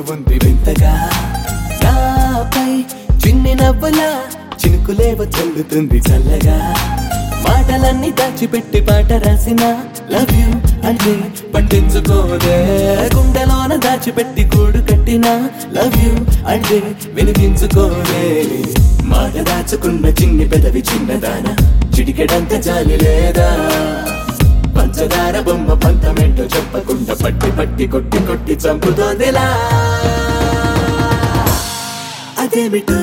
ఉంది వింతగా నాపై చిన్ని నవ్వులా చినుకులేవ చల్లుతుంది చల్లగా మాటలన్నీ దాచిపెట్టి పాట రాసిన లవ్ యూ అంటే పట్టించుకోదే గుండెలోన దాచిపెట్టి కూడు కట్టిన లవ్ యూ అంటే వినిపించుకోదే మాట దాచుకున్న చిన్ని పెదవి చిన్నదాన చిటికెడంత జాలి లేదా పంచదార బొమ్మ పంతమేంటో చెప్పకుండా పట్టి పట్టి కొట్టి కొట్టి చంపుతోందిలా అదేమిటో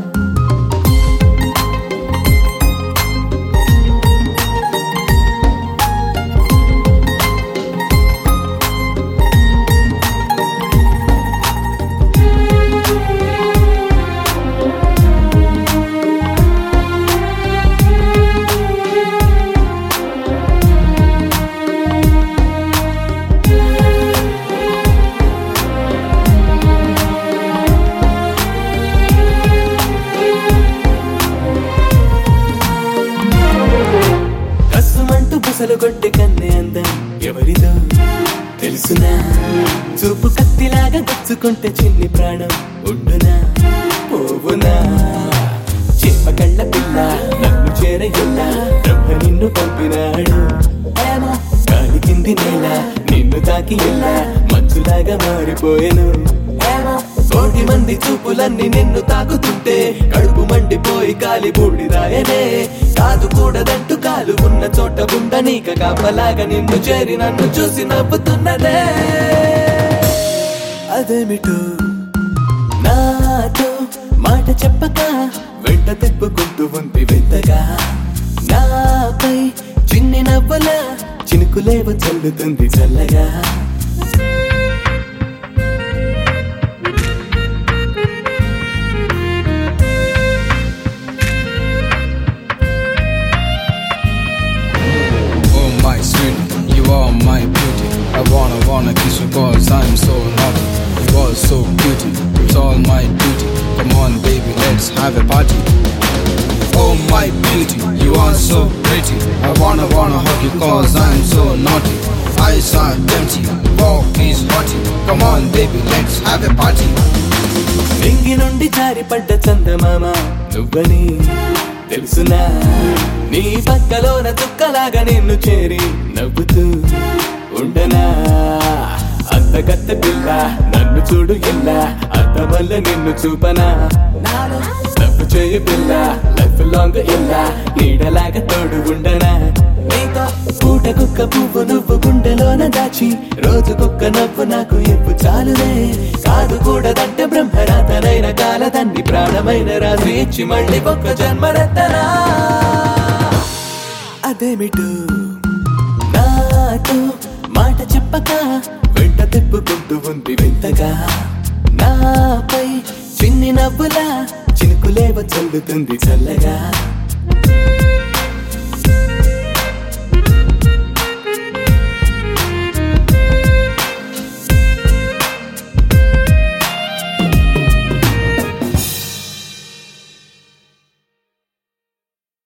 కసుమంటూ బుసలు కొట్టే కన్నే అందం ఎవరిదో తెలుసునా చూపు కత్తిలాగా గుచ్చుకుంటే చిన్ని ప్రాణం ఉండునా పోవునా చేప కళ్ళ పిల్ల నన్ను చేరయుల్లా బ్రహ్మ నిన్ను పంపినాడు ఏమో గాలి కింది నేల నిన్ను తాకి ఎలా మంచులాగా మారిపోయాను ఏమో కోటి మంది చూపులన్నీ నిన్ను తాకుతుంటే కడుపు మండిపోయి కాలి బూడిదాయనే కాదు కూడదంటూ కాలు ఉన్న చోట ఉండనీక కాపలాగా నిన్ను చేరి నన్ను చూసి నవ్వుతున్నదే అదేమిటో నాతో మాట చెప్పక వెంట తిప్పుకుంటూ ఉంది వింతగా నాపై చిన్ని నవ్వుల చినుకులేవ చల్లుతుంది చల్లగా Oh my sweet, you are my beauty. I wanna wanna kiss you cause I'm so naughty. You are so beauty, it's all my duty. Come on baby, let's have a party. Oh my beauty, you are so pretty. I wanna wanna hug you cause I'm so naughty. Eyes are empty, walk is haughty. Come on baby, let's have a party. నింగి నుండి జారిపడ్డ చందమామ నువ్వని తెలుసునా నీ పక్కలోన చుక్కలాగా నిన్ను చేరి నవ్వుతూ ఉండనా అంతగత్త పిల్ల నన్ను చూడు ఇలా అంత వల్ల నిన్ను చూపనా తప్పు చేయి పిల్ల లైఫ్ లాంగ్ ఇలా నీడలాగా తోడు ఉండనా నీతో పూట కుక్క పువ్వు నువ్వు గుండెలోన దాచి రోజుకొక్క నవ్వు నాకు ఎప్పు చాలునే కాదు కూడదంటే బ్రహ్మరాతనైన కాలదన్ని ప్రాణమైన రాజు ఇచ్చి మళ్ళీ ఒక్క జన్మరెత్తనా అదేమిటో నాతో మాట చెప్పక వెంట తిప్పుకుంటూ ఉంది వింతగా నాపై చిన్ని నవ్వులా చినుకులేవ చల్లుతుంది చల్లగా